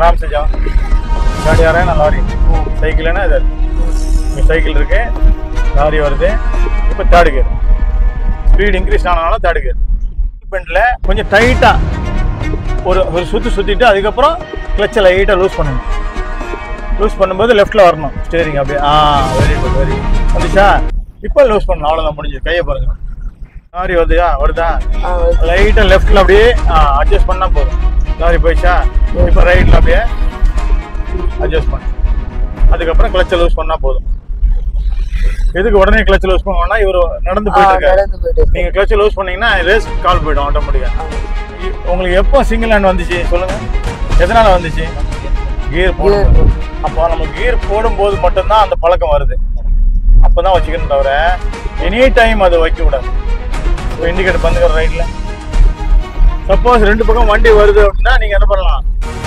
आराम से जाओ गाड़ी आ रहा है ना लॉरी साइकिल है ना इधर இங்கே சைக்கிள் இருக்கு லாரி வருது இப்போ தேர்ட் கியர் ஸ்பீட் இன்க்ரீஸ் ஆனதுனால தேர்ட் கியர் பெண்டில் கொஞ்சம் டைட்டாக ஒரு ஒரு சுற்றி சுற்றிட்டு அதுக்கப்புறம் கிளச்சை லைட்டாக லூஸ் பண்ணணும் லூஸ் பண்ணும்போது லெஃப்ட்டில் வரணும் ஸ்டேரிங் அப்படியே ஆ வெரி குட் வெரி வந்துச்சா இப்போ லூஸ் பண்ணணும் அவ்வளோதான் முடிஞ்சது கையை பாருங்க லாரி வருதுயா வருதா ஆ ஓகே லைட்டாக லெஃப்ட்டில் அப்படியே அட்ஜஸ்ட் பண்ணால் போதும் லாரி போயிடுச்சா இப்போ ரைட்டில் அப்படியே அட்ஜஸ்ட் பண்ணு அதுக்கப்புறம் கிளச்சை லூஸ் பண்ணால் போதும் எதுக்கு உடனே கிளச் லூஸ் பண்ணுவோம்னா இவர் நடந்து ஆ போயிட்டு இருக்காரு நடந்து போயிட்டு இருக்கு. நீங்க கிளச் லூஸ் பண்ணீங்கன்னா ரேஸ் கால் போயிடும் ஆட்டோமேட்டிக்கா உங்களுக்கு எப்போ சிங்கிள் ஹேண்ட் வந்துச்சு சொல்லுங்க எதனால வந்துச்சு கியர் போடும் அப்போ நம்ம கியர் போடும்போது மட்டும்தான் அந்த பழக்கம் வருது அப்பதான் வச்சுக்கணும் தவிர எனி டைம் அதை வைக்க கூடாது இப்போ இண்டிகேட்டர் பண்ணுற ரைட்ல சப்போஸ் ரெண்டு பக்கம் வண்டி வருது அப்படின்னா நீங்க என்ன பண்ணலாம்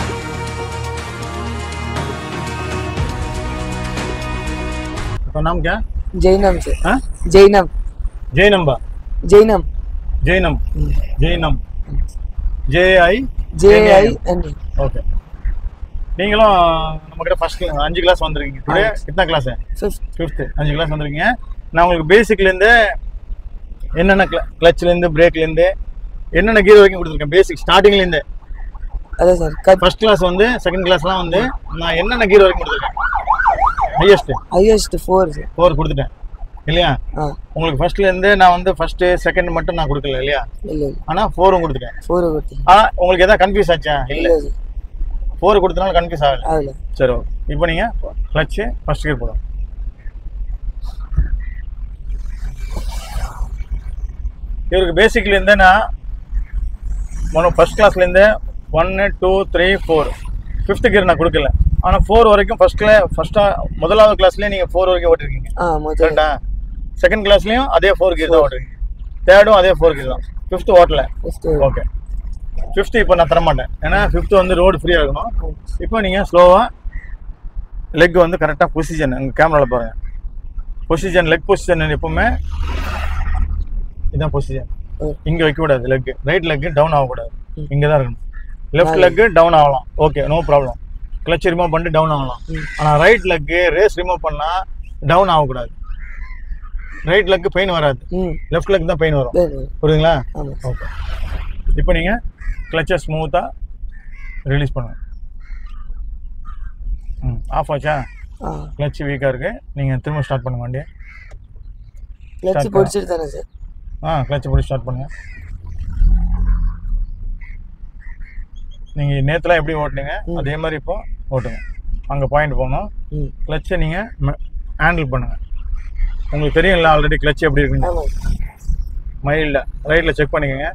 இப்போ नाम क्या जैनम से हाँ जैनम ஜெயனம்பா Jainam Jainam Jainam J I J I N okay நீங்களும் நம்ம கிட்ட ஃபர்ஸ்ட் அஞ்சு கிளாஸ் வந்திருக்கீங்க டுடே எத்தனை கிளாஸ் फिफ्थ ஃபிஃப்த்து அஞ்சு கிளாஸ் வந்திருக்கீங்க நான் உங்களுக்கு பேசிக்லேருந்து என்னென்ன கிளச்லேருந்து பிரேக்லேருந்து என்னென்ன கீர் வரைக்கும் கொடுத்துருக்கேன் பேசிக் ஸ்டார்டிங்லேருந்து अरे सर कब ஃபர்ஸ்ட் கிளாஸ் வந்து செகண்ட் கிளாஸ்லாம் வந்து நான் என்னென்ன கீர் வரைக்கும் கொடுத்துருக்கேன் ஹையஸ்ட் हाईएस्ट फोर से ஃபோர் கொடுத்துட்டேன் இல்லையா हाँ உங்களுக்கு ஃபர்ஸ்ட்லேருந்து நான் வந்து ஃபர்ஸ்ட் செகண்ட் மட்டும் நான் கொடுக்கல இல்லையா இல்லை ஆனால் ஃபோரும் கொடுத்துட்டேன் ஃபோர் கொடுத்தீங்க ஆனால் உங்களுக்கு எதாவது கன்ஃபியூஸ் ஆச்சா இல்லை இல்லை சார் ஃபோர் கொடுத்தனால கன்ஃபியூஸ் ஆகல ஆகல சரி ஓகே இப்போ நீங்கள் கிளச்சு ஃபர்ஸ்ட் கியர் போடும் இவருக்கு பேசிக்லேருந்து நான் ஒன்று ஃபஸ்ட் கிளாஸ்லேருந்து ஒன்று two three four fifth gear நான் கொடுக்கல ஆனால் ஃபோர் வரைக்கும் ஃபஸ்ட்டில் ஃபஸ்ட்டாக முதலாவது கிளாஸ்லேயே நீங்கள் ஃபோர் வரைக்கும் ஓட்டிருக்கீங்க ஆ முதல் கரெக்டா செகண்ட் கிளாஸ்லேயும் அதே ஃபோர் கியர் தான் ஓட்டுறீங்க தேர்டும் அதே ஃபோர் கியர் தான் ஃபிஃப்த்து ஓட்டல ஃபர்ஸ்ட் ஓகே ஃபிஃப்த்து இப்போ நான் தரமாட்டேன் ஏன்னா ஃபிஃப்த்து வந்து ரோடு ஃப்ரீயாக இருக்கணும் இப்போ நீங்கள் ஸ்லோவாக லெக் வந்து கரெக்டாக பொசிஷன் உங்கள் கேமராவில் பாருங்கள் பொசிஷன் லெக் பொசிஷன் எப்பவுமே இதான் பொசிஷன் ம். இங்கே வைக்கக்கூடாது லெக் ரைட் லெக் டவுன் ஆகக்கூடாது ம். இங்கே தான் இருக்கணும் லெஃப்ட் லெக் டவுன் ஆகலாம் okay no problem clutch remove பண்ணிட்டு டவுன் ஆகலாம் ம். ஆனால் ரைட் லெக்கு ரேஸ் ரிமூவ் பண்ணால் டவுன் ஆகக்கூடாது ரைட் லெக்கு பெயின் வராது ம் லெஃப்ட் லெக் தான் பெயின் வரும் வேணும் புரியுதுங்களா ஆமாம் ஓகே இப்போ நீங்கள் கிளச்சை ஸ்மூத்தாக ரிலீஸ் பண்ணுங்க ம் ஆஃப் ஆச்சா ஆ கிளச் வீக்காக இருக்கு நீங்கள் திரும்ப ஸ்டார்ட் பண்ணுங்க வண்டியை கிளச்சு Start பிடிச்சிட்டு தானே சார் ஆ கிளச்சை போட்டு ஸ்டார்ட் பண்ணுங்க நீங்கள் நேற்றுலாம் எப்படி ஓட்டுனீங்க ம். அதே மாதிரி இப்போ ஓட்டுங்க அங்கே பாயிண்ட் போகணும் ம் கிளச்சை நீங்கள் ஹேண்டில் பண்ணுங்கள் உங்களுக்கு தெரியும்ல ஆல்ரெடி கிளச் எப்படி இருக்குன்னு ஆமாம் மைல்டில் ரைட்டில் செக் பண்ணிக்கோங்க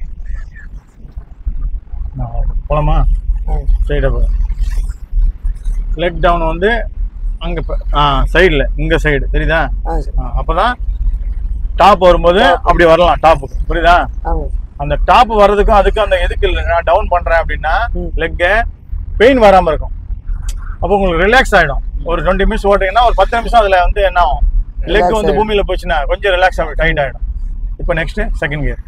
போலாமா ஆ ஸ்ட்ரைட்டாக போகும் லெக் டவுன் வந்து அங்கே ஆ சைடில் இங்கே சைடு தெரியுதா ஆ சார் அப்போ தான் டாப் வரும்போது அப்படி வரலாம் டாப்புக்கு புரியுதா ஆமாம் அந்த டாப் வர்றதுக்கும் அதுக்கும் அந்த எதுக்கு இல்லை நான் டவுன் பண்ணுறேன் அப்படின்னா ம். லெக்கை பெயின் வராமல் இருக்கும் அப்போ உங்களுக்கு ரிலாக்ஸ் ஆகிடும் ஒரு டுவெண்ட்டி மினிட்ஸ் ஓட்டிங்கன்னா ஒரு பத்து நிமிஷம் அதில் வந்து என்ன ஆகும் லெக் Relax வந்து ஆயிடும். பூமியில் போச்சுன்னா கொஞ்சம் ரிலாக்ஸ் ஆகும் டைட் ஆகிடும் இப்போ நெக்ஸ்ட்டு செகண்ட் கியர்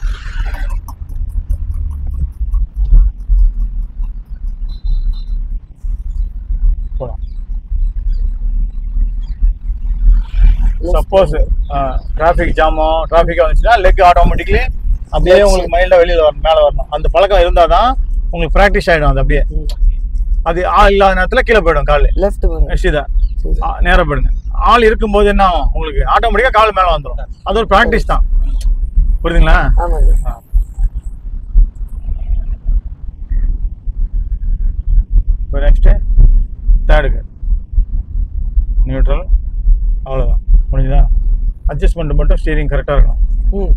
போகலாம் சப்போஸ் டிராஃபிக் ஜாமோ டிராஃபிக்காக வந்துச்சுன்னா லெக் ஆட்டோமேட்டிக்லி அப்படியே Yes. உங்களுக்கு மைல்டாக வெளியில் வரணும் மேலே வரணும் அந்த பழக்கம் இருந்தால் தான் உங்களுக்கு ப்ராக்டிஸ் ஆகிடும் அது அப்படியே ம் அது ஆள் இல்லாத நேரத்தில் கீழே போயிடும் கால் லெஃப்ட் போங்க சீதா சரி ஆ, நேரா போயிடுங்க ஆள் இருக்கும்போது என்ன ஆகும் உங்களுக்கு ஆட்டோமேட்டிக்காக கால் மேலே வந்துடும் அது ஒரு ப்ராக்டிஸ் தான் புரியுதுங்களா ஆமாம் சார் இப்போ நெக்ஸ்ட்டு தேர்டுக்கு நியூட்ரல் அவ்வளோதான் முடிஞ்சுதா அட்ஜஸ்ட்மெண்ட் மட்டும் ஸ்டீரிங் கரெக்டாக இருக்கணும் ம்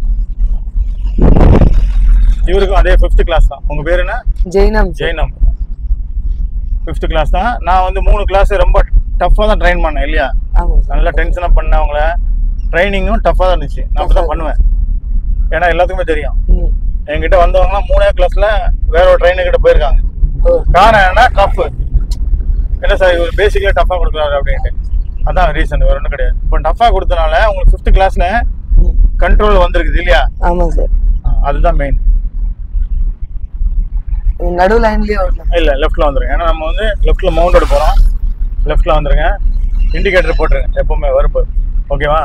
இவருக்கும் அதே ஃபிஃப்த் கிளாஸ் தான் உங்கள் பேர் என்ன Jainam sir Jainam fifth class தான் நான் வந்து மூணு கிளாஸ் ரொம்ப டஃப்பாக தான் ட்ரைன் பண்ணேன் இல்லையா ஆமாம் சார் நல்லா டென்ஷனாக பண்ணேன் அவங்கள ட்ரைனிங்கும் டஃப்பாக தான் இருந்துச்சு நான் அப்படி தான் பண்ணுவேன் ஏன்னா எல்லாத்துக்குமே தெரியும் ம் என்கிட்ட வந்தவங்கலாம் மூணே கிளாஸில் வேற ஒரு ட்ரைனர் போயிருக்காங்க ஓ காரணம் என்ன டஃப் என்ன சார் இவர் பேசிக்கலாக டஃப்பாக கொடுக்குறாரு அப்படின்ட்டு அதான் ரீசன் வேற ஒன்றும் கிடையாது இப்போ டஃப்பாக கொடுத்தனால உங்களுக்கு ஃபிஃப்த் கிளாஸில் ம் கண்ட்ரோல் வந்திருக்குது இல்லையா ஆமாம் சார் ஆ, அதுதான் மெயின் நடு லைன்லயே வரலாம் இல்லை லெஃப்ட்டில் வந்துருங்க ஏன்னா நம்ம வந்து லெஃப்ட்டில் மவுண்டோட போகிறோம் லெஃப்ட்டில் வந்துருங்க இண்டிகேட்டர் போட்டுருங்க எப்பவுமே வரும்போது ஓகேவா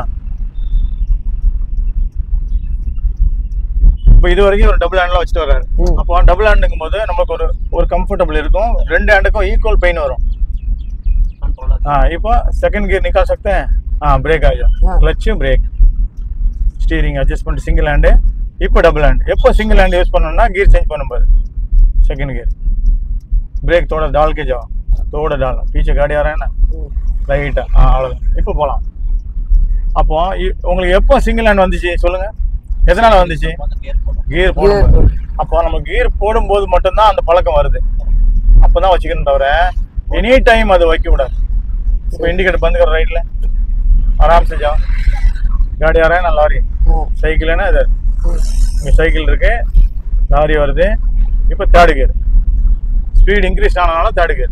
இப்போ இது வரைக்கும் ஒரு டபுள் ஹேண்ட்லாம் வச்சுட்டு வர்றாரு ம். அப்போ டபுள் ஹேண்டுங்கும் போது நமக்கு ஒரு ஒரு கம்ஃபர்டபுள் இருக்கும் ரெண்டு ஹேண்டுக்கும் ஈக்குவல் பெயின் வரும் हाँ இப்போ செகண்ட் கியர் निकाल सकते हैं हाँ ब्रेक आ जाओ हाँ। Clutch brake steering adjustment single hand இப்போ டபுள் ஹேண்ட் எப்போ சிங்கிள் ஹேண்ட் யூஸ் பண்ணணும்னா கியர் சேஞ்ச் பண்ணும்போது सेकंड गियर ब्रेक थोड़ा डाल के जाओ थोड़ा डालो पीछे गाड़ी आ रहा है ना ரைட்டா ஆ அவ்வளோதான் இப்போ போகலாம் அப்போ இ- உங்களுக்கு எப்போ சிங்கிள் ஹேண்ட் வந்துச்சு சொல்லுங்க எதனால வந்துச்சு கியர் போடும்போது போடும். அப்போ நம்ம கியர் போடும்போது மட்டும்தான் அந்த பழக்கம் வருது அப்பதான் வச்சுக்கணும் தவிர எனி டைம் அது வைக்க கூடாது இப்போ इंडिकेटर बंद करो राइट ले आराम से जाओ गाड़ी आ रहा है ना लॉरी சைக்கிள் என்ன இது இங்கே சைக்கிள் இருக்கு லாரி வருது இப்போ தேர்டு கியர் ஸ்பீட் இன்க்ரீஸ் ஆனதுனால தேர்டு கியர்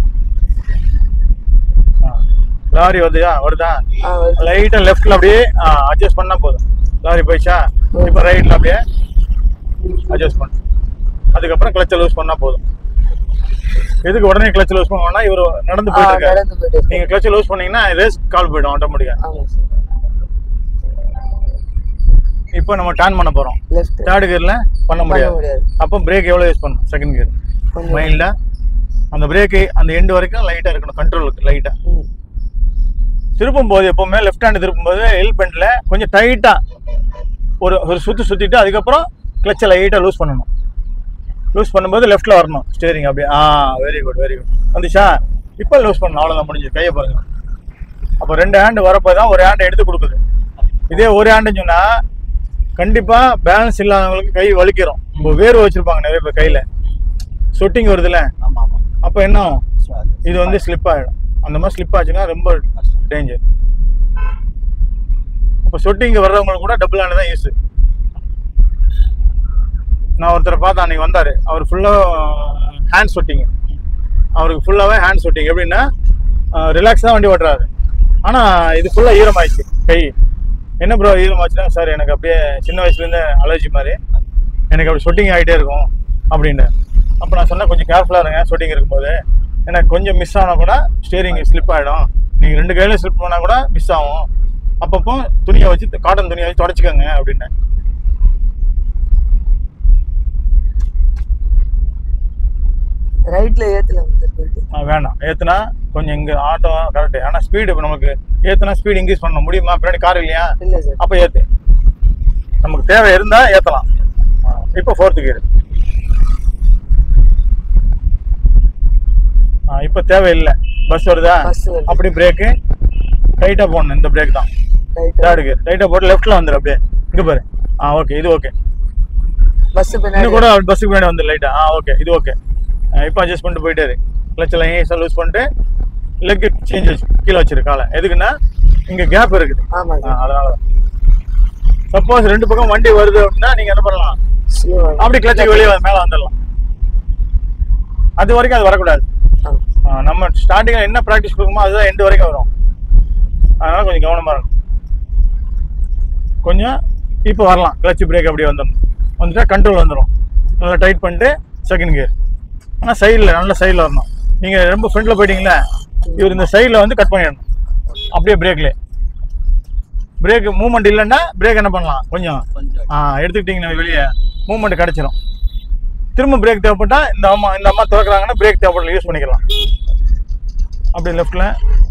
லாரி வருதுயா வருதா லைட்டாக லெஃப்ட்ல அப்படியே அட்ஜஸ்ட் பண்ணா போதும் லாரி போயிடுச்சா இப்போ ரைட்ல அப்படியே அட்ஜஸ்ட் பண்ணு அதுக்கப்புறம் கிளச்சை லூஸ் பண்ணா போதும் எதுக்கு உடனே கிளச் லூஸ் பண்ணுவோம்னா இவர் நடந்து போயிட்டு இருக்காரு நடந்து போயிட்டு இருக்கு. நீங்க கிளச் லூஸ் பண்ணீங்கன்னா ரேஸ் கால் போயிடும் ஆட்டோமேட்டிக்கா ஆமா சார் இப்போ நம்ம டர்ன் பண்ண போறோம் லெஃப்ட் தேர்ட் கியர்ல பண்ண பண்ண முடியாது முடியாது அப்போ பிரேக் எவ்வளோ யூஸ் பண்ணணும் செகண்ட் கியர் கொஞ்சம் மைல்டா அந்த பிரேக்கு அந்த எண்டு வரைக்கும் லைட்டா இருக்கணும் கண்ட்ரோலுக்கு லைட்டா ம். திருப்பும் போது எப்பவுமே லெஃப்ட் ஹேண்ட் திருப்பும் போது எல் பெண்டில் கொஞ்சம் டைட்டா ஒரு ஒரு சுத்து சுத்திட்டு அதுக்கப்புறம் கிளச்சை லைட்டா லூஸ் பண்ணணும் லூஸ் பண்ணும்போது லெஃப்ட்ல வரணும் ஸ்டேரிங் அப்படியே ஆ வெரி குட் வெரி குட் வந்துச்சா இப்போ லூஸ் பண்ணணும் அவ்வளோதான் முடிஞ்சு கையை பாருங்க அப்போ ரெண்டு ஹேண்டு வரப்போ தான் ஒரு ஹேண்டை எடுத்து கொடுக்குது இதே ஒரு ஹேண்டுன்னு சொன்னா கண்டிப்பா பேலன்ஸ் இல்லாதவங்களுக்கு கை வலிக்கிறோம் இப்போ வேர்வை வச்சிருப்பாங்க நிறைய பேர் கையில சொட்டிங் வருதுல்ல அப்போ என்ன ஆகும்? இது வந்து ஸ்லிப் ஆகிடும் அந்த மாதிரி ஸ்லிப் ஆச்சுன்னா ரொம்ப டேஞ்சர் அப்போ சொட்டிங்க வர்றவங்களுக்கு கூட டபுள் ஹேண்ட் தான் யூஸ் நான் ஒருத்தரை பார்த்தேன் அன்னைக்கு வந்தார் அவர் ஃபுல்லாக ஹேண்ட் சொட்டிங்க அவருக்கு ஃபுல்லாகவே ஹேண்ட் சொட்டிங் எப்படின்னா ரிலாக்ஸ் தான் வண்டி ஓட்டுறாரு ஆனால் இது ஃபுல்லாக ஈரமாயிடுச்சு கை என்ன ப்ரோ ஈரமாச்சுன்னா சார் எனக்கு அப்படியே சின்ன வயசுலேருந்தே அலர்ஜி மாதிரி எனக்கு அப்படி சொட்டிங் ஆகிட்டே இருக்கும் அப்படின்னு அப்போ நான் சொன்னேன் கொஞ்சம் கேர்ஃபுல்லாக இருங்க சொட்டிங் இருக்கும்போது எனக்கு கொஞ்சம் மிஸ் ஆனால் கூட ஸ்டேரிங் ஸ்லிப் ஆகிடும் நீங்கள் ரெண்டு கையில ஸ்லிப் பண்ணால் கூட மிஸ் ஆகும் அப்பப்போ துணியை வச்சு காட்டன் துணியை வச்சு தொடச்சிக்கோங்க அப்படின்னு ரைட்ல ஏத்தலாம் சார் போயிட்டு ஆ, வேணாம் ஏத்துனா கொஞ்சம் இங்கே ஆட்டோ கரெக்டு ஆனால் ஸ்பீடு இப்போ நமக்கு ஏத்துனா ஸ்பீடு இன்க்ரீஸ் பண்ண முடியுமா பின்னாடி கார் இல்லையா இல்ல சார் அப்போ ஏத்து நமக்கு தேவை இருந்தால் ஏற்றலாம் இப்போ ஃபோர்த்து கியர் இப்போ தேவையில்லை பஸ் வருதா பஸ் வருது அப்படி பிரேக்கு டைட்டாக போடணும் இந்த பிரேக் தான் ரைட் தேர்டு கியர் டைட்டாக போட்டு லெஃப்ட்டில் வந்துடு அப்படியே இங்கே பாரு ஆ ஓகே இது ஓகே பஸ் பின்னாடி இன்னும் கூட பஸ்ஸுக்கு முன்னாடி வந்து லைட்டா ஆ ஓகே இது ஓகே இப்போ அட்ஜஸ்ட் பண்ணிட்டு போயிட்டே இரு கிளச்சில் ஈஸாக லூஸ் பண்ணிட்டு லெக் சேஞ்ச் வச்சு கீழே வச்சிரு காலை எதுக்குன்னா இங்கே கேப் இருக்குது ஆமா ஆ, சார் அதனால தான் சப்போஸ் ரெண்டு பக்கம் வண்டி வருது அப்படின்னா நீங்கள் என்ன பண்ணலாம் ஸ்லோ அப்படி கிளச்சுக்கு வெளியே மேலே வந்துடலாம் அது வரைக்கும் அது வரக்கூடாது ஆ, நம்ம ஸ்டார்டிங்கில் என்ன ப்ராக்டிஸ் கொடுக்குமோ அதுதான் எண்டு வரைக்கும் வரும் அதனால கொஞ்சம் கவனமாக இருக்கும் கொஞ்சம் இப்போ வரலாம் கிளச் பிரேக் அப்படியே வந்துடும் வந்துட்டா கண்ட்ரோல் வந்துடும் நல்லா டைட் பண்ணிட்டு செகண்ட் கியர் ஆனால் சைடில் நல்ல சைடில் வரணும் நீங்கள் ரொம்ப ஃப்ரண்ட்டில் போயிட்டீங்களே இவர் இந்த சைடில் வந்து கட் பண்ணிடணும் அப்படியே பிரேக்லேயே பிரேக் மூவ்மெண்ட் இல்லைன்னா பிரேக் என்ன பண்ணலாம் கொஞ்சம் ஆ எடுத்துக்கிட்டிங்கன்னா வெளியே மூவ்மெண்ட் கிடச்சிரும் திரும்ப பிரேக் தேவைப்பட்டா இந்த அம்மா இந்த அம்மா திறக்கிறாங்கன்னா பிரேக் தேவைப்படல யூஸ் பண்ணிக்கலாம் அப்படி லெஃப்டில்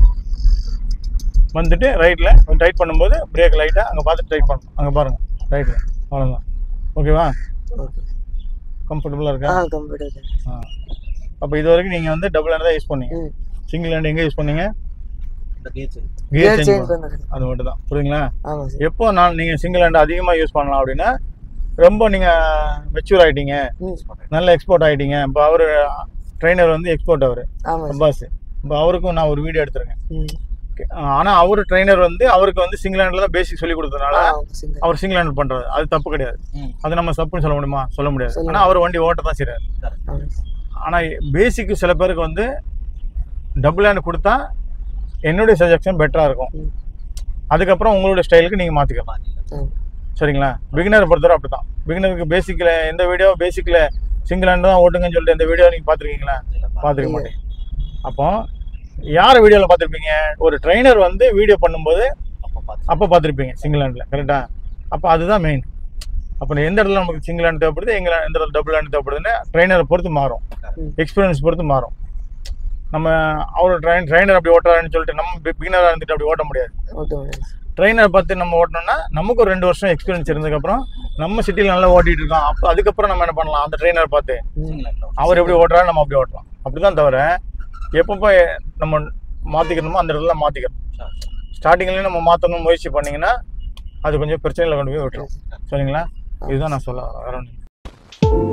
வந்துட்டு ரைட்டில் கொஞ்சம் டைட் பண்ணும்போது பிரேக் லைட்டாக அங்கே பார்த்து டைட் பண்ணணும் அங்கே பாருங்கள் ரைட்டில் அவ்வளோதான் ஓகேவா ஓகே கம்ஃபர்டபுளாக இருக்கா ஆ கம்ப்யூட்டர் சார் ஆ அப்போ இது வரைக்கும் நீங்கள் வந்து டபுள் ஹேண்ட் தான் யூஸ் பண்ணீங்க ம் சிங்கிள் ஹேண்ட் எங்கே யூஸ் பண்ணீங்க கியர் கியர் சேஞ்ச் சேஞ்ச் பண்ணுறேன் அது மட்டும் தான் புரியுங்களா ஆமா சார் எப்போ நான் நீங்கள் சிங்கிள் ஹேண்ட் அதிகமாக யூஸ் பண்ணலாம் அப்படின்னா ரொம்ப நீங்கள் மெச்சூர் ஆகிட்டீங்க ம் நல்ல எக்ஸ்போர்ட் ஆகிட்டீங்க இப்போ அவர் ட்ரெயினர் வந்து எக்ஸ்போர்ட் அவர் ஆமா சார் அப்பாஸ் இப்போ அவருக்கும் நான் ஒரு வீடியோ எடுத்திருக்கேன் ம் ஆனால் அவர் ட்ரெயினர் வந்து அவருக்கு வந்து சிங்கிள் ஹேண்டில் தான் பேசிக் சொல்லி கொடுத்ததுனால ஆ சிங்கிள் அவர் சிங்கிள் ஹேண்ட் பண்ணுறாரு அது தப்பு கிடையாது அது நம்ம தப்புன்னு சொல்ல முடியுமா சொல்ல முடியாது சொல்ல ஆனால் அவர் வண்டி ஓட்ட தான் செய்கிறார் ஆமா சார் ஆனால் பேசிக்கு சில பேருக்கு வந்து டபுள் ஹேண்ட் கொடுத்தா என்னுடைய சஜஷன் பெட்டராக இருக்கும் ம் அதுக்கப்புறம் உங்களுடைய ஸ்டைலுக்கு நீங்கள் மாற்றிக்கலாம் ஆ சரிங்களா பிகினர் பொறுத்தவரை அப்படி தான் பிகினருக்கு பேசிக்கில் எந்த வீடியோ பேசிக்கில் சிங்கிள் ஹேண்ட் தான் ஓட்டுங்கன்னு சொல்லிட்டு இந்த வீடியோ நீங்கள் பார்த்துருக்கீங்களா பார்த்துருக்க மாட்டேங்க அப்போ யார் வீடியோவில் பார்த்துருப்பீங்க ஒரு ட்ரைனர் வந்து வீடியோ பண்ணும்போது அப்போ பார்த்துருப்பீங்க சிங்கிள் ஹேண்டில் கரெக்டாக அப்போ அதுதான் மெயின் அப்போ எந்த இடத்துல நமக்கு சிங்கிள் ஹேண்ட் தேவைப்படுது எங்க எந்த இடத்துல டபுள் ஹேண்ட் தேவைப்படுதுன்னு ட்ரைனரை பொறுத்து மாறும் எக்ஸ்பீரியன்ஸ் பொறுத்து மாறும் நம்ம அவர் ட்ரைன் ட்ரைனர் அப்படி ஓட்டுறாருன்னு சொல்லிட்டு நம்ம பிகினராக இருந்துட்டு அப்படி ஓட்ட முடியாது ஓகே மேடம் ட்ரெயினர் பார்த்து நம்ம ஓட்டணும்னா நமக்கு ஒரு ரெண்டு வருஷம் எக்ஸ்பீரியன்ஸ் இருந்ததுக்கப்புறம் நம்ம சிட்டியில் நல்லா ஓட்டிட்டு இருக்கோம் அப்போ அதுக்கப்புறம் நம்ம என்ன பண்ணலாம் அந்த ட்ரெயினர் பார்த்து அவர் எப்படி ஓட்டுறாரு நம்ம அப்படி ஓட்டலாம் அப்படிதான் தவிர எப்பப்போ நம்ம மாற்றிக்கணுமோ அந்த இடத்துல மாற்றிக்கணும் ஸ்டார்டிங்லேயே நம்ம மாற்றணும் முயற்சி பண்ணீங்கன்னா அது கொஞ்சம் பிரச்சனையில் கொண்டு போய் விட்டுரும் சரிங்களா இதுதான் நான் சொல்ல வரேன்